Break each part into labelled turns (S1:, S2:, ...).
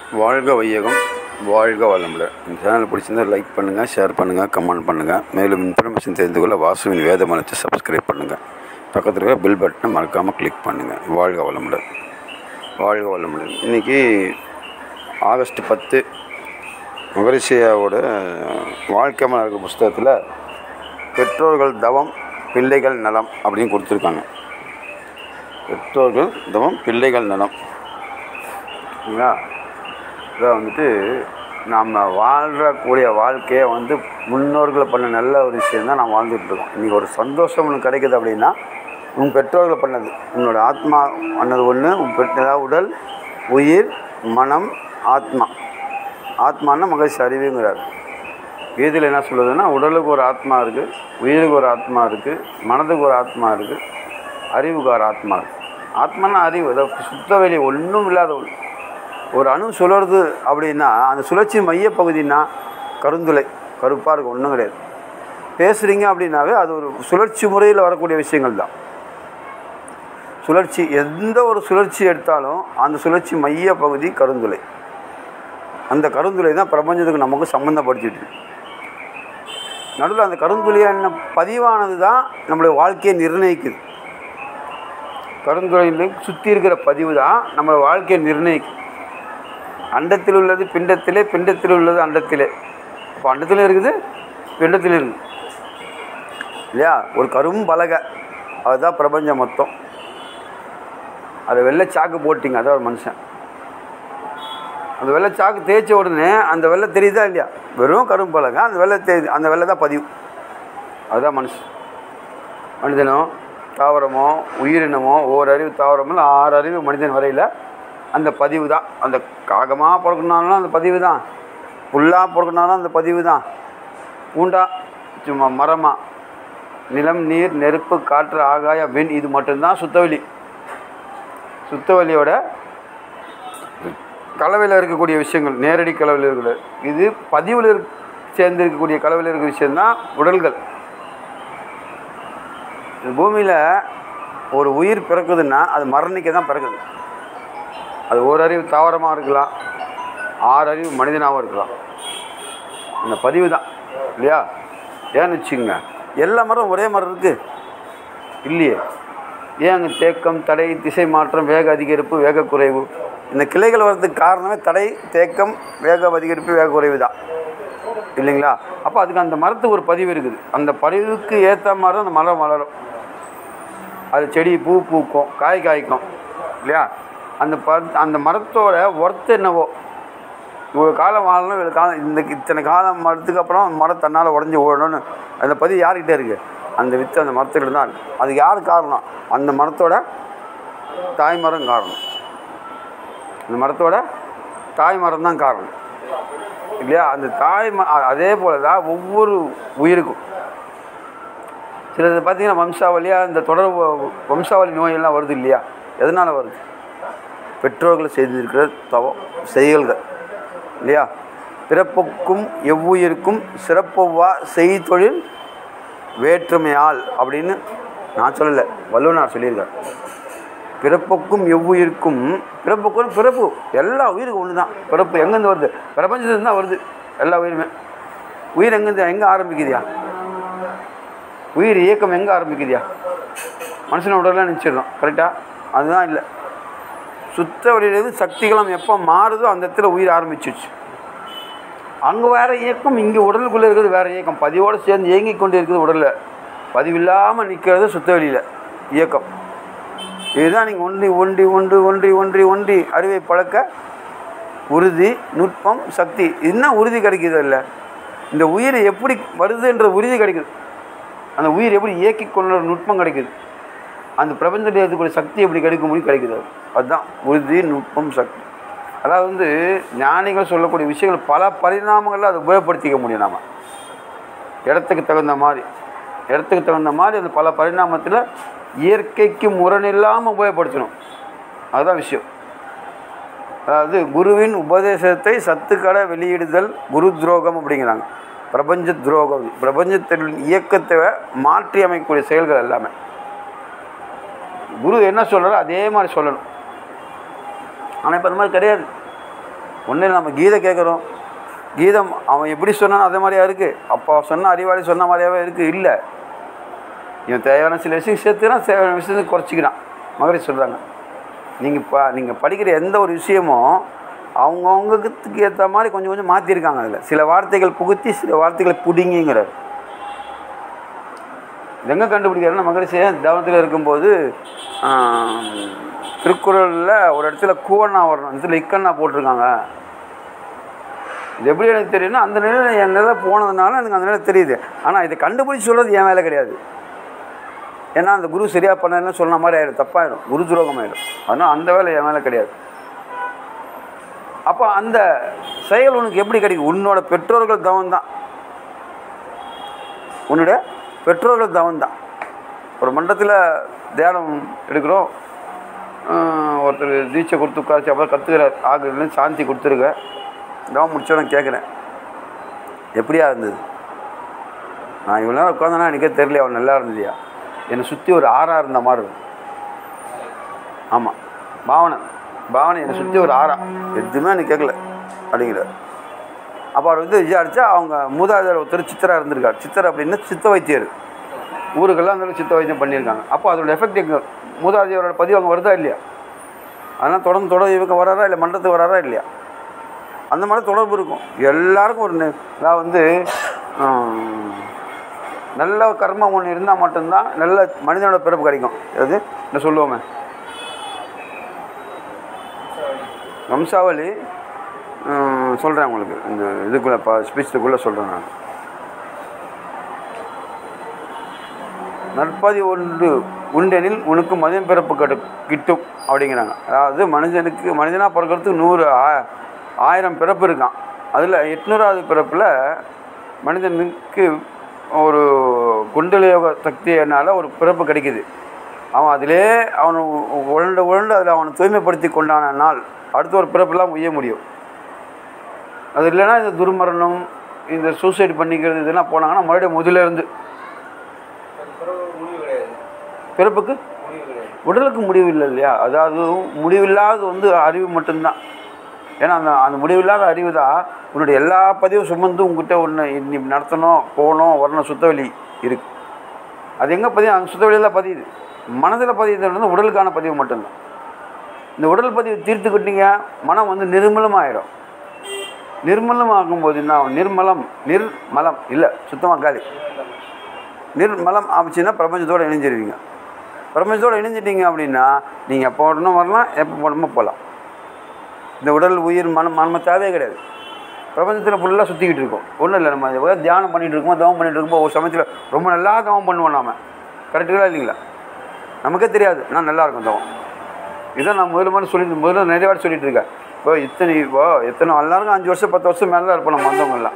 S1: வாழ்க வையகம் வாழ்க வளமுடன் இந்த சேனல் பிடிச்சிருந்தா லைக் பண்ணுங்கள் ஷேர் பண்ணுங்கள் கமெண்ட் பண்ணுங்கள் மேலும் இன்ஃபர்மேஷன் தெரிந்து கொள்ள வாசுவின் வேத மனத்தை சப்ஸ்கிரைப் பண்ணுங்கள் பக்கத்தில் இருக்கிற பில் பட்டனை மறக்காமல் கிளிக் பண்ணுங்கள் வாழ்க வளமுடன் வாழ்க வளமுடன் இன்றைக்கி ஆகஸ்ட் பத்து மகரிஷியாவோட வாழ்க்கை மலர் இருக்கிற புஸ்தகத்தில் பெற்றோர்கள் தவம் பிள்ளைகள் நலம் அப்படின்னு கொடுத்துருக்காங்க பெற்றோர்கள் தவம் பிள்ளைகள் நலம் சரிங்களா இதை வந்துட்டு நாம் வாழ்கிறக்கூடிய வாழ்க்கையை வந்து முன்னோர்கள் பண்ண நல்ல ஒரு விஷயம் தான் நாம் வாழ்ந்துட்டு இருக்கோம் இன்றைக்கி ஒரு சந்தோஷம் உனக்கு கிடைக்குது அப்படின்னா உன் பெற்றோர்கள் பண்ணது உன்னோட ஆத்மா பண்ணது ஒன்று உன் பெற்ற உடல் உயிர் மனம் ஆத்மா ஆத்மானா மகிழ்ச்சி அறிவுங்கிறார் கீதையில் என்ன சொல்லுதுன்னா உடலுக்கு ஒரு ஆத்மா இருக்குது உயிருக்கு ஒரு ஆத்மா இருக்குது மனதுக்கு ஒரு ஆத்மா இருக்குது அறிவுக்கு ஒரு ஆத்மா இருக்குது ஆத்மானா அறிவு அதாவது சுத்த வெளி ஒன்றும் இல்லாத ஒன்று ஒரு அணு சுழறுது அப்படின்னா அந்த சுழற்சி மையப்பகுதின்னா கருந்துளை கருப்பாக இருக்கும் ஒன்றும் கிடையாது பேசுகிறீங்க அப்படின்னாவே அது ஒரு சுழற்சி முறையில் வரக்கூடிய விஷயங்கள் தான் சுழற்சி எந்த ஒரு சுழற்சி எடுத்தாலும் அந்த சுழற்சி மைய பகுதி கருந்துளை அந்த கருந்துளை தான் பிரபஞ்சத்துக்கு நமக்கு சம்மந்தப்படுத்திட்டு இருக்கு. நடுவில் அந்த கருந்துளையான பதிவானது தான் நம்மளுடைய வாழ்க்கையை நிர்ணயிக்குது கருந்துளையில் சுற்றி இருக்கிற பதிவு தான் நம்மளோட வாழ்க்கையை நிர்ணயிக்கும் அண்டத்தில் உள்ளது பிண்டத்திலே பிண்டத்தில் உள்ளது அண்டத்திலே இப்போ அண்டத்தில் இருக்குது பிண்டத்தில் இருக்குது இல்லையா ஒரு கரும் பலகை அதுதான் பிரபஞ்சம் மொத்தம் அதை வெள்ளை சாக்கு போட்டிங்க அதான் ஒரு மனுஷன் அந்த வெள்ளை சாக்கு தேய்ச்ச உடனே அந்த வெள்ளை தெரியுதா இல்லையா வெறும் கரும் பலகை அந்த வெள்ளை தெரியுது அந்த வெள்ளை தான் பதிவு அதுதான் மனுஷன் மனிதனோ தாவரமோ உயிரினமோ ஓர் அறிவு தாவரமோ ஆறு அறிவு மனிதன் வரையில் அந்த பதிவு தான் அந்த காகமாக பிறக்கணுனாலும் அந்த பதிவு தான் புல்லாக பிறக்கணுனாலும் அந்த பதிவு தான் பூண்டா சும்மா மரமா நிலம் நீர் நெருப்பு காற்று ஆகாய விண் இது மட்டும்தான் சுத்தவெளி சுத்தவெளியோட கலவையில் இருக்கக்கூடிய விஷயங்கள் நேரடி கலவையில் இருக்கிற இது பதிவில் இருக் சேர்ந்து இருக்கக்கூடிய கலவையில் இருக்கிற விஷயம்தான் உடல்கள் இந்த பூமியில் ஒரு உயிர் பிறக்குதுன்னா அது மரணிக்க தான் பிறக்குது அது ஒரு அறிவு தாவரமாக இருக்கலாம் ஆறு அறிவு மனிதனாகவும் இருக்கலாம் அந்த பதிவு தான் இல்லையா ஏன்னு வச்சுங்க எல்லா மரம் ஒரே மரம் இருக்குது இல்லையே ஏன் அங்கே தேக்கம் தடை திசை மாற்றம் வேக அதிகரிப்பு வேக குறைவு இந்த கிளைகள் வர்றதுக்கு காரணமே தடை தேக்கம் வேக அதிகரிப்பு வேக குறைவு தான் இல்லைங்களா அப்போ அதுக்கு அந்த மரத்துக்கு ஒரு பதிவு இருக்குது அந்த பதிவுக்கு ஏற்ற மாதிரி அந்த மரம் வளரும் அது செடி பூ பூக்கும் காய் காய்க்கும் இல்லையா அந்த ப அந்த மரத்தோட ஒர்த்து என்னவோ இவ்வளோ காலம் வாழணும் இவ்வளோ காலம் இந்த இத்தனை காலம் மரத்துக்கு அப்புறம் மரம் தன்னால் உடஞ்சி ஓடணும்னு அந்த பதிவு யார்கிட்ட இருக்குது அந்த வித்து அந்த மரத்துக்கிட்ட தான் இருக்கு அது யார் காரணம் அந்த மரத்தோட தாய்மரம் காரணம் அந்த மரத்தோட தாய் மரம் தான் காரணம் இல்லையா அந்த தாய் ம அ- அதே போல தான் ஒவ்வொரு உயிருக்கும் சிலது பார்த்தீங்கன்னா வம்சாவளியாக இந்த தொடர் வ- வம்சாவளி நோயெல்லாம் வருது இல்லையா எதனால் வருது பெற்றோர்கள் செய்திருக்கிற தவம் செயல்கள் இல்லையா பிறப்புக்கும் எவ்வுயிருக்கும் சிறப்பொவ்வா செய்தொழில் வேற்றுமையால் அப்படின்னு நான் சொல்லலை வல்லுவனார் சொல்லியிருக்கார் பிறப்புக்கும் எவ்வுயிருக்கும் பிறப்புக்கும் பிறப்பு எல்லா உயிருக்கும் ஒன்று தான் பிறப்பு எங்கேருந்து வருது பிரபஞ்சத்துலேருந்து தான் வருது எல்லா உயிருமே உயிர் எங்கேருந்து எங்கே ஆரம்பிக்குதியா உயிர் இயக்கம் எங்கே ஆரம்பிக்குதியா மனுஷன உடலாம் நினச்சிடுறோம் கரெக்டாக அதுதான் இல்லை சுத்த வழியிலேருந்து சக்திகளும் எப்போ மாறுதோ அந்த இடத்துல உயிர் ஆரம்பிச்சிருச்சு அங்கே வேறு இயக்கம் இங்கே உடலுக்குள்ளே இருக்கிறது வேறு இயக்கம் பதிவோடு சேர்ந்து இயங்கி கொண்டு இருக்குது உடலில் பதிவில்லாமல் நிற்கிறது சுத்த வெளியில் இயக்கம் இதுதான் நீங்கள் ஒன்றி ஒன்றி ஒன்று ஒன்றி ஒன்றி ஒன்றி அறிவை பழக்க உறுதி நுட்பம் சக்தி என்ன உறுதி கிடைக்குது இல்லை இந்த உயிர் எப்படி வருதுன்ற உறுதி கிடைக்குது அந்த உயிர் எப்படி இயக்கி கொள்ளுற நுட்பம் கிடைக்குது அந்த பிரபஞ்சத்தில் இருக்கக்கூடிய சக்தி எப்படி கிடைக்க முடியும் கிடைக்குது அது. அதுதான் உறுதி நுட்பம் சக்தி அதாவது வந்து ஞானிகள் சொல்லக்கூடிய விஷயங்கள் பல பரிணாமங்களில் அதை உபயோகப்படுத்திக்க முடியும் நாம் இடத்துக்கு தகுந்த மாதிரி இடத்துக்கு தகுந்த மாதிரி அந்த பல பரிணாமத்தில் இயற்கைக்கு முரணில்லாமல் உபயோகப்படுத்தணும் அதுதான் விஷயம் அதாவது குருவின் உபதேசத்தை சத்துக்கடை வெளியிடுதல் குரு துரோகம் அப்படிங்கிறாங்க பிரபஞ்ச துரோகம் இது. பிரபஞ்சத்தின் இயக்கத்தை மாற்றி அமைக்கக்கூடிய செயல்கள் எல்லாமே குரு என்ன சொல்கிறாரோ அதே மாதிரி சொல்லணும் ஆனால் இப்போ அந்த மாதிரி கிடையாது ஒன்றும் நம்ம கீதை கேட்குறோம் கீதம் அவன் எப்படி சொன்னானோ அதே மாதிரியா இருக்குது அப்போ சொன்ன அறிவாளி சொன்ன மாதிரியாவே இருக்குது இல்லை இவன் தேவையான சில விஷயம் சேர்த்துக்கிறான் தேவையான விஷயத்தை குறைச்சிக்கிறான் மகரி சொல்கிறாங்க நீங்கள் ப நீங்கள் படிக்கிற எந்த ஒரு விஷயமும் அவங்கவுங்களுக்கு ஏற்ற மாதிரி கொஞ்சம் கொஞ்சம் மாற்றிருக்காங்க அதில் சில வார்த்தைகள் புகுத்தி சில வார்த்தைகளை புடிங்கிங்கிறார் இது எங்கே கண்டுபிடிக்கிறாருன்னா மகரிஷி தவத்தில் இருக்கும்போது ஆம், திருக்குறளில் ஒரு இடத்துல கூவண்ணா வரணும் இந்த இடத்துல இக்கண்ணா போட்டிருக்காங்க இது எப்படி எனக்கு தெரியும்னா அந்த நிலையில் என் நிலை போனதுனால எனக்கு அந்த நிலை தெரியுது ஆனால் இதை கண்டுபிடிச்சி சொல்கிறது என் வேலை கிடையாது ஏன்னா அந்த குரு சரியாக பண்ணலன்னு சொன்ன மாதிரி ஆயிடும் தப்பாயிடும் குரு துரோகம் ஆயிடும் அதனால் அந்த வேலை என் வேலை கிடையாது அப்போ அந்த செயல் உனக்கு எப்படி கிடைக்கும் உன்னோட பெற்றோர்கள் தவம் தான் உன்னோட பெற்றோர்கள் தவம் தான் ஒரு மண்டலத்தில் தியானம் எடுக்கிறோம் ஆஹ் ஒருத்தர் தீட்சை கொடுத்து உட்காரச்சு அப்புறம் கற்றுக்கிறார் ஆகுதுன்னு சாந்தி கொடுத்துருக்க தவம் முடிச்சோன்னு கேட்குறேன் எப்படியா இருந்தது நான் இவ்வளோ நேரம் உட்காந்தனா எனக்கே தெரியல அவன் நல்லா இருந்ததியா என்னை சுற்றி ஒரு ஆறாக இருந்த மாதிரி இருக்கும் ஆமாம் பாவனை பாவனை என்னை சுற்றி ஒரு ஆறா எதுவுமே எனக்கு கேட்கல அப்படிங்கிறார் அப்போ அவர் வந்து விசாரிச்சா அவங்க மூதாதையர் ஒருத்தர் சித்தரா இருந்திருக்கார் சித்தர் அப்படின்னா சித்த வைத்தியர் ஊருக்கெல்லாம் அந்த சித்த வைத்தியம் பண்ணியிருக்காங்க அப்போ அதோட எஃபெக்ட் எங்கே மூதாதையரோட பதிவு அங்கே வருதா இல்லையா அதனால் தொடர்ந்து தொடர்ந்து இவங்க வராரா இல்லை மன்றத்துக்கு வராரா இல்லையா அந்த மாதிரி தொடர்பு இருக்கும் எல்லாருக்கும் ஒரு நெ- நான் வந்து ஆம், நல்ல கர்மம் ஒன்று இருந்தால் மட்டும்தான் நல்ல மனிதனோட பிறப்பு கிடைக்கும் அது என்ன சொல்லுவோமே வம்சாவளி சொல்கிறேன் உங்களுக்கு இந்த இதுக்குள்ளே ப ஸ்பீச்சுக்குள்ளே சொல்கிறேன் நான் நற்பதி ஒன்று உண்டெனில் உனக்கு மதியம் பிறப்பு கட்டு கிட்டும் அப்படிங்கிறாங்க அதாவது மனிதனுக்கு மனிதனாக பிறக்கிறதுக்கு நூறு ஆ- ஆயிரம் பிறப்பு இருக்கான் அதில் எட்நூறாவது பிறப்பில் மனிதனுக்கு ஒரு குண்டலயோக சக்தியினால் ஒரு பிறப்பு கிடைக்குது அவன் அதிலே அவனை உழண்டு உழண்டு அதில் அவனை தூய்மைப்படுத்தி கொண்டான நாள் அடுத்த ஒரு பிறப்பெல்லாம் உய்ய முடியும் அது இல்லைன்னா இந்த துர்மரணம் இந்த சூசைட் பண்ணிக்கிறது இதெல்லாம் போனாங்கன்னா மறுபடியும் முதல்ல இருந்து பிறப்புக்கு உடலுக்கு முடிவு இல்லை இல்லையா அதாவது முடிவில்லாதது வந்து அறிவு மட்டும்தான் ஏன்னா அந்த அந்த முடிவில்லாத அறிவு தான் உன்னுடைய எல்லா பதிவும் சுமந்து உங்ககிட்ட ஒன்று நீ நடத்தணும் போகணும் வரணும் சுத்தவெளி இருக்கு அது எங்கே பதிவு அந்த சுத்தவெளியில் பதியுது மனதில் பதியுது வந்து உடலுக்கான பதிவு மட்டும்தான் இந்த உடல் பதிவு தீர்த்துக்கிட்டீங்க மனம் வந்து நிர்மலமாயிடும் நிர்மலமாகும்போது என்ன ஆகும்? நிர்மலம் நிர்மலம் இல்லை சுத்தமாக காலி நிர்மலம் ஆச்சுன்னா பிரபஞ்சத்தோடு இணைஞ்சிருவீங்க பிரபஞ்சத்தோடு இணைஞ்சிட்டீங்க அப்படின்னா நீங்கள் எப்போ வரணும் வரலாம் எப்போ போகணுமோ போகலாம் இந்த உடல் உயிர் மனம் மனம தேவையே கிடையாது பிரபஞ்சத்தில் ஃபுல்லாக சுற்றிக்கிட்டு இருக்கோம் ஒன்றும் இல்லை நம்ம எவ்வளோ தியானம் பண்ணிகிட்டு இருக்கோம் தவம் பண்ணிகிட்டு இருக்கும்போது ஒரு சமயத்தில் ரொம்ப நல்லா தவம் பண்ணுவோம் நாம கரெக்டுங்களா இல்லைங்களா நமக்கே தெரியாது நான் நல்லா இருக்கும் தவம் இதான் நான் முதல்ல மாதிரி சொல்லிட்டு முதல்ல நிறைய வாட்டி சொல்லிட்டு இருக்கேன் இப்போ இத்தனை இப்போ எத்தனை எல்லாருக்கும் அஞ்சு வருஷம் பத்து வருஷம் மேலே தான் இருப்போம் நம்ம வந்தவங்கெல்லாம்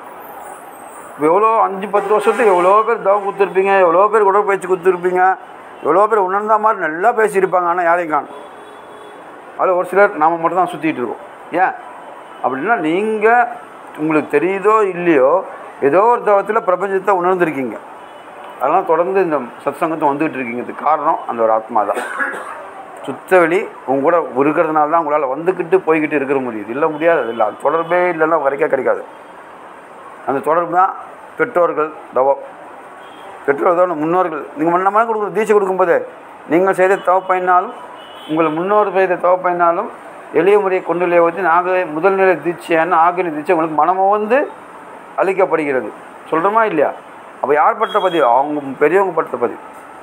S1: இப்போ எவ்வளோ அஞ்சு பத்து வருஷத்துக்கு எவ்வளோ பேர் தவம் கொடுத்துருப்பீங்க எவ்வளோ பேர் உடற்பயிற்சி கொடுத்துருப்பீங்க எவ்வளோ பேர் உணர்ந்த மாதிரி நல்லா பேசியிருப்பாங்க ஆனால் யாரையும் காணும் அதில் ஒரு சிலர் நாம் மட்டும் தான் சுற்றிட்டு இருக்கோம் ஏன் அப்படின்னா நீங்கள் உங்களுக்கு தெரியுதோ இல்லையோ ஏதோ ஒரு தவத்தில் பிரபஞ்சத்தை உணர்ந்திருக்கீங்க அதெல்லாம் தொடர்ந்து இந்த சத்சங்கத்தை வந்துகிட்டு இருக்கீங்கிறதுக்கு காரணம் அந்த ஒரு ஆத்மா தான் சுத்தவெளி உங்க கூட இருக்கிறதுனால தான் உங்களால் வந்துக்கிட்டு போய்கிட்டு இருக்கிற முடியுது இல்லை முடியாது அது இல்லை அது தொடர்பே இல்லைன்னா வரைக்க கிடைக்காது அந்த தொடர்பு தான் பெற்றோர்கள் தவம் பெற்றோர் தான் முன்னோர்கள் நீங்கள் முன்ன மாதிரி கொடுக்குற தீட்சை கொடுக்கும்போது நீங்கள் செய்த தவப்பயனாலும் உங்கள் முன்னோர் செய்த தவப்பயனாலும் எளிய முறையை கொண்டு வந்து நாக முதல் நிலை தீட்சையான ஆகிய தீட்சை உங்களுக்கு மனமும் வந்து அளிக்கப்படுகிறது சொல்கிறோமா இல்லையா அப்போ யார் பட்ட பதிவு அவங்க பெரியவங்க பட்ட பதிவு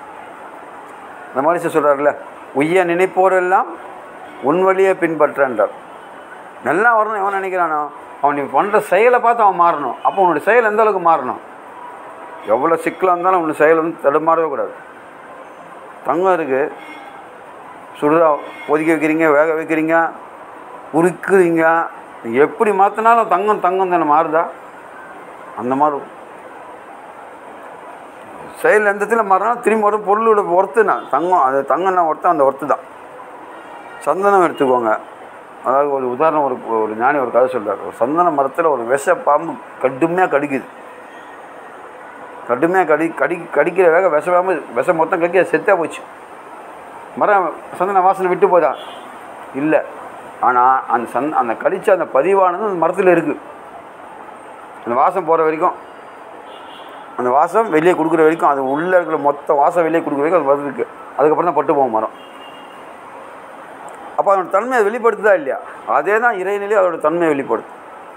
S1: இந்த மாதிரி சொல்கிறார்ல உய்ய நினைப்போரெல்லாம் உன் வழியை பின்பற்றன்றார் நல்லா வரணும் எவன் நினைக்கிறானோ அவன் நீ பண்ணுற செயலை பார்த்து அவன் மாறணும் அப்போ உன்னுடைய செயல் எந்த அளவுக்கு மாறணும் எவ்வளோ சிக்கலாக இருந்தாலும் உன்னுடைய செயல் வந்து தடுமாறவே கூடாது தங்கம் இருக்குது சுடுதா ஒதுக்கி வைக்கிறீங்க வேக வைக்கிறீங்க உருக்குறீங்க நீ எப்படி மாற்றினாலும் தங்கம் தங்கம் தானே மாறுதா அந்த மாதிரி இருக்கும். செயல் எந்த இடத்துல மாறினா திரும்பி வரும் பொருளோட ஒர்த்து நான் தங்கம் அது தங்கம்னா ஒர்த்து அந்த ஒர்த்து தான் சந்தனம் எடுத்துக்கோங்க அதாவது ஒரு உதாரணம் ஒரு ஒரு ஞானி ஒரு கதை சொல்றார் ஒரு சந்தன மரத்தில் ஒரு விஷ பாம்பு கடுமையாக கடிக்குது கடுமையாக கடி கடி கடிக்கிற வேக விஷ பாம்பு விஷம் மொத்தம் கடிக்க செத்தே போச்சு மரம் சந்தன வாசனை விட்டு போதா இல்லை ஆனால் அந்த சன் அந்த கடிச்ச அந்த பதிவானது அந்த மரத்தில் இருக்குது அந்த வாசம் போகிற வரைக்கும் அந்த வாசம் வெளியே கொடுக்குற வரைக்கும் அது உள்ளே இருக்கிற மொத்த வாசம் வெளியே கொடுக்குற வரைக்கும் அது வருது இருக்குது அதுக்கப்புறம் தான் பட்டு போகும் மரம் அப்போ அதோட தன்மையை அது வெளிப்படுத்துதா இல்லையா அதே தான் இறைநிலை அதோட தன்மையை வெளிப்படுத்தும்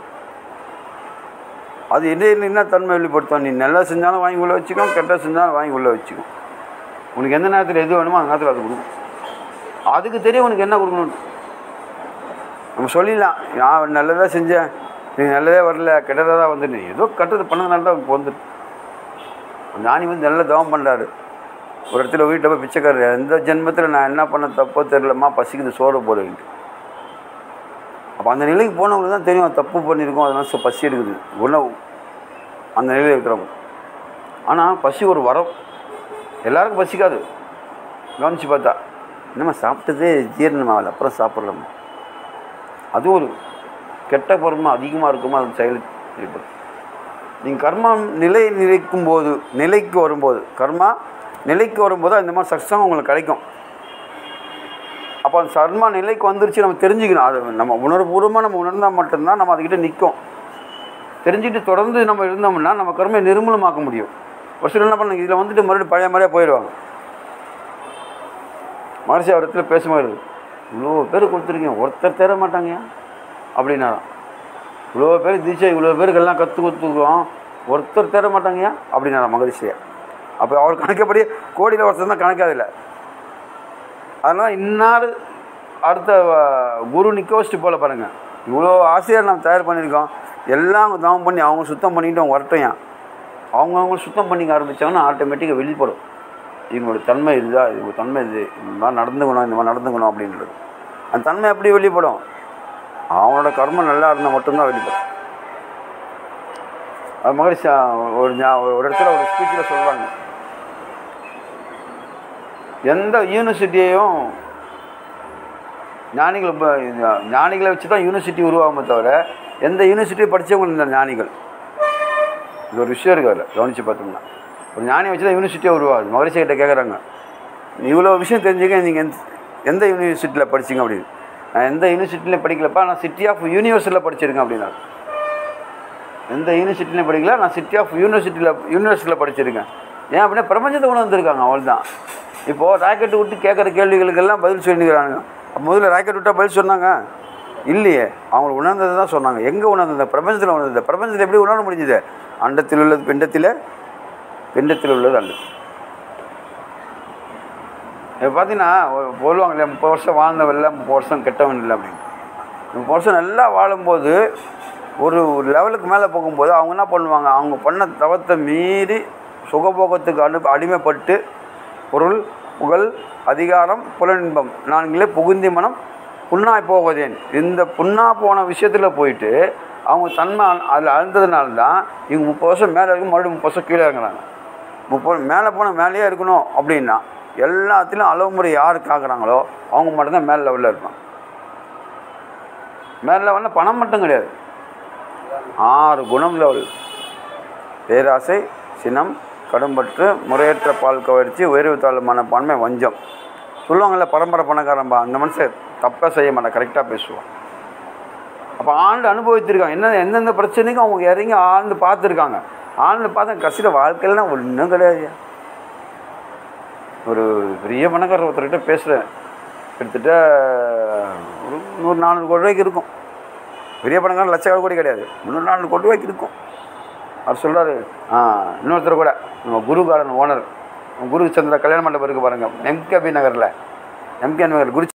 S1: அது இறைநிலை என்ன தன்மை வெளிப்படுத்தும் நீ நல்லா செஞ்சாலும் வாங்கி உள்ளே வச்சுக்கோ கெட்ட செஞ்சாலும் வாங்கி உள்ளே வச்சுக்கோ உனக்கு எந்த நேரத்தில் எது வேணுமோ அந்த நேரத்தில் அது கொடுக்கும் அதுக்கு தெரியும் உனக்கு என்ன கொடுக்கணும் நம்ம சொல்லிடலாம் நான் நல்லதாக செஞ்சேன் நீ நல்லதே வரல கெட்டதாக தான் வந்துட்டு ஏதோ கெட்டது பண்ணதுனால தான் இப்போ வந்துட்டு ஞானி வந்து நல்ல தவம் பண்ணுறாரு ஒரு இடத்துல வீட்டில் போய் பிச்சைக்காரர் எந்த ஜென்மத்தில் நான் என்ன பண்ண தப்போ தெரிலம்மா பசிக்குது சோறு போடுவேன்ட்டு அப்போ அந்த நிலைக்கு போனவங்களுக்கு தான் தெரியும் தப்பு பண்ணியிருக்கோம் அதனால ச- பசி எடுக்குது உணவு அந்த நிலையில் இருக்கிறவங்க ஆனால் பசி ஒரு வரம் எல்லாருக்கும் பசிக்காது கவனிச்சு பார்த்தா என்னம்மா சாப்பிட்டதே ஜீரணமாகல அப்புறம் சாப்பிட்றோம் அது ஒரு கெட்ட பொறுமை அதிகமாக இருக்குமோ அது செயல் ஏற்படும் நீங்கள் கர்மா நிலை நிலைக்கும் போது நிலைக்கு வரும்போது கர்மா நிலைக்கு வரும்போது இந்த மாதிரி சக்ஸம் உங்களுக்கு கிடைக்கும் அப்போ அந்த கர்மா நிலைக்கு வந்துருச்சு நம்ம தெரிஞ்சுக்கணும் அது நம்ம உணர்வுபூர்வமாக நம்ம உணர்ந்தால் மட்டும்தான் நம்ம அதுக்கிட்ட நிற்கும் தெரிஞ்சுட்டு தொடர்ந்து நம்ம இருந்தோம்னா நம்ம கர்மையை நிர்மூலமாக்க முடியும் ஒரு சிலர் என்ன பண்ணுங்க இதில் வந்துட்டு மறுபடியும் பழைய மாதிரியே போயிடுவாங்க மகர்ஷி அவர் இடத்துல பேசும்போது இவ்வளோ பேர் கொடுத்துருக்கீங்க ஒருத்தர் தர மாட்டாங்க அப்படின்னாராம் இவ்வளோ பேர் தீட்சை இவ்வளோ பேருக்கு எல்லாம் கற்றுக் கொடுத்துருக்கோம் ஒருத்தர் தர மாட்டாங்கயா அப்படின்னாராம் மகரிஷியை அப்போ அவர் கணக்கப்படி கோடியில் ஒருத்தர் தான் கணக்காதில்லை அதனால் இன்னார் அடுத்த அஹ், குரு நிற்க வச்சுட்டு போல பாருங்கள் இவ்வளோ ஆசையாக நம்ம தயார் பண்ணியிருக்கோம் எல்லாம் தவம் பண்ணி அவங்க சுத்தம் பண்ணிட்டு அவங்க வரட்டும் ஏன் அவங்கவுங்க சுத்தம் பண்ணிக்க ஆரம்பித்தாங்கன்னா ஆட்டோமேட்டிக்காக வெளிப்படும் இவங்களோட தன்மை இதுதான் இவங்க தன்மை இது இந்த மாதிரி நடந்துக்கணும் இந்த மாதிரி நடந்துக்கணும் அப்படின்றது அந்த தன்மை எப்படி வெளிப்படும் அவனோட கர்மம் நல்லா இருந்தால் மட்டும்தான் வெளிப்படும் அது மகரிஷி ஒரு ஞா- ஒரு இடத்துல ஒரு ஸ்பீச்சில் சொல்கிறாங்க எந்த யூனிவர்சிட்டியையும் ஞானிகள் இப்ப- இந்த ஞானிகளை வச்சு தான் யூனிவர்சிட்டி உருவாகுமே தவிர எந்த யூனிவர்சிட்டியை படித்தவங்க இந்த ஞானிகள் இது ஒரு விஷயம் இருக்குது அதில் கவனித்து பார்த்தோம்னா ஒரு ஞானி வச்சு தான் யூனிவர்சிட்டியே உருவாகுது மகரிஷி கிட்ட கேட்குறாங்க இவ்வளோ விஷயம் தெரிஞ்சுக்க நீங்கள் எந்த எந்த யூனிவர்சிட்டியில் படிச்சீங்க அப்படின்னு நான் எந்த யூனிவர்சிட்டிலையும் படிக்கலப்பா நான் சிட்டி ஆஃப் யூனிவர்சிட்டியில் படிச்சிருக்கேன் அப்படின்னா எந்த யூனிவர்சிட்டிலையும் படிக்கல நான் சிட்டி ஆஃப் யூனிவர்சிட்டியில் யூனிவர்சிட்டியில் படிச்சிருக்கேன் ஏன் அப்படின்னா பிரபஞ்சத்தை கொண்டு வந்திருக்காங்க அவள் தான் இப்போது ராக்கெட் விட்டு கேட்குற கேள்விகளுக்கெல்லாம் பதில் சொல்லிக்கிறாங்க அப்போ முதல்ல ராக்கெட் விட்டால் பதில் சொன்னாங்க இல்லையே அவங்க உணர்ந்ததை தான் சொன்னாங்க எங்கே உணர்ந்தது பிரபஞ்சத்தில் உணர்ந்தது பிரபஞ்சத்தில் எப்படி உணர முடிஞ்சுது அண்டத்தில் உள்ளது பிண்டத்தில் பிண்டத்தில் உள்ளது அண்டத்தில் இப்போ பார்த்தீங்கன்னா ஒரு சொல்லுவாங்க இல்லையா முப்பது வருஷம் வாழ்ந்தவன் இல்லை முப்பது வருஷம் கெட்டவன் இல்லை அப்படின்னு முப்பது வருஷம் நல்லா வாழும்போது ஒரு ஒரு லெவலுக்கு மேலே போகும்போது அவங்க என்ன பண்ணுவாங்க அவங்க பண்ண தவத்தை மீறி சுகபோகத்துக்கு அனு அடிமைப்பட்டு பொருள் புகழ் அதிகாரம் புலனின்பம் நான்களே புகுந்தி மனம் புண்ணாய் போவதேன் இந்த புண்ணா போன விஷயத்தில் போயிட்டு அவங்க தன்மை அதில் அழுந்ததுனால தான் இவங்க முப்பது வருஷம் மேலே இருக்கும் மறுபடியும் முப்பது வருஷம் கீழே இறங்குறாங்க முப்பது மேலே போனால் மேலேயே இருக்கணும் அப்படின்னா எல்லாத்துலேயும் அளவு முறை யார் காக்குறாங்களோ அவங்க மட்டும்தான் மேல் லெவலில் இருப்பாங்க மேல் லெவலில் பணம் மட்டும் கிடையாது ஆறு குணம் லெவல் பேராசை சினம் கடும்பற்று முறையற்ற பால் கவர்ச்சி உயர்வு தாழ்வு மனப்பான்மை வஞ்சம் சொல்லுவாங்கல்ல பரம்பரை பணக்காரன்பா அந்த மனுஷன் தப்பாக செய்ய மாட்டான் கரெக்டாக பேசுவான் அப்போ ஆண்டு அனுபவித்திருக்காங்க என்ன எந்தெந்த பிரச்சனைக்கும் அவங்க இறங்கி ஆழ்ந்து பார்த்துருக்காங்க ஆழ்ந்து பார்த்தா கடைசியில் வாழ்க்கையிலாம் ஒன்றும் கிடையாது ஒரு பெரிய பணக்காரர் ஒருத்தர்கிட்ட பேசுகிறேன் கிட்டத்தட்ட ஒரு நூறு நானூறு கோடி ரூபாய்க்கு இருக்கும் பெரிய பணக்காரன் லட்சக்கணக்கான கோடி கிடையாது முந்நூறு நானூறு கோடி ரூபாய்க்கு இருக்கும் அவர் சொல்கிறாரு ஆ இன்னொருத்தர் கூட நம்ம குரு கார்டன் ஓனர் குரு சந்திரா கல்யாண மண்டபம் இருக்குது பாருங்கள் எம்கேபி நகரில் எம்கே நகர் குரு